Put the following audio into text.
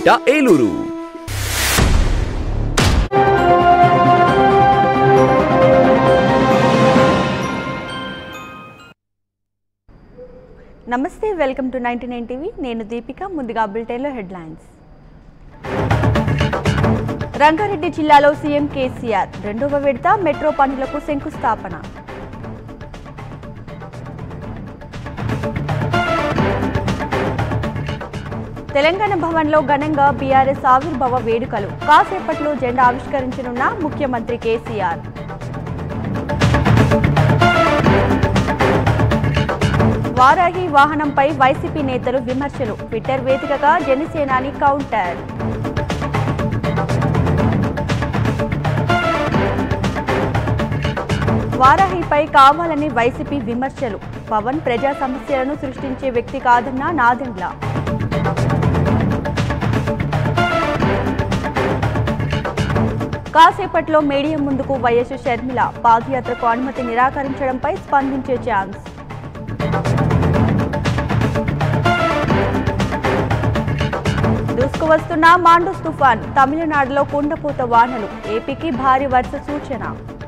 opposite Eluru నమస్తే welcome to ninety nine TV నేను దీపిక ముందుగా బులెటిన్లో హెడ్లైన్స్ రంగారెడ్డి జిల్లాలో సీఎం కేసీఆర్ రెండవ విడత మెట్రో పనులకు శంకుస్థాపన తెలంగాణ భవన్లో ఘనంగా బీఆర్ఎస్ ఆవిర్భావ వేడుకలు కాసేపట్లో జెండా ఆవిష్కరించనున్న ముఖ్యమంత్రి కేసీఆర్ వారాహి వాహనంపై వైసీపీ నేతలు విమర్శలు ట్విట్టర్ వేదికగా జనసేనాని కౌంటర్ వారాహిపై కావాలని వైసీపీ విమర్శలు పవన్ ప్రజా సమస్యలను సృష్టించే వ్యక్తి కాదన్న నాదెండ్ల కాసేపట్లో మీడియా ముందుకు వైఎస్ షర్మిల పాదయాత్రకు అనుమతి నిరాకరించడంపై స్పందించే ఛాన్స్ దూసుకువస్తున్న మాండూస్ తుఫాన్ తమిళనాడులో కుండపోత వానలు ఏపీకి భారీ వర్ష సూచన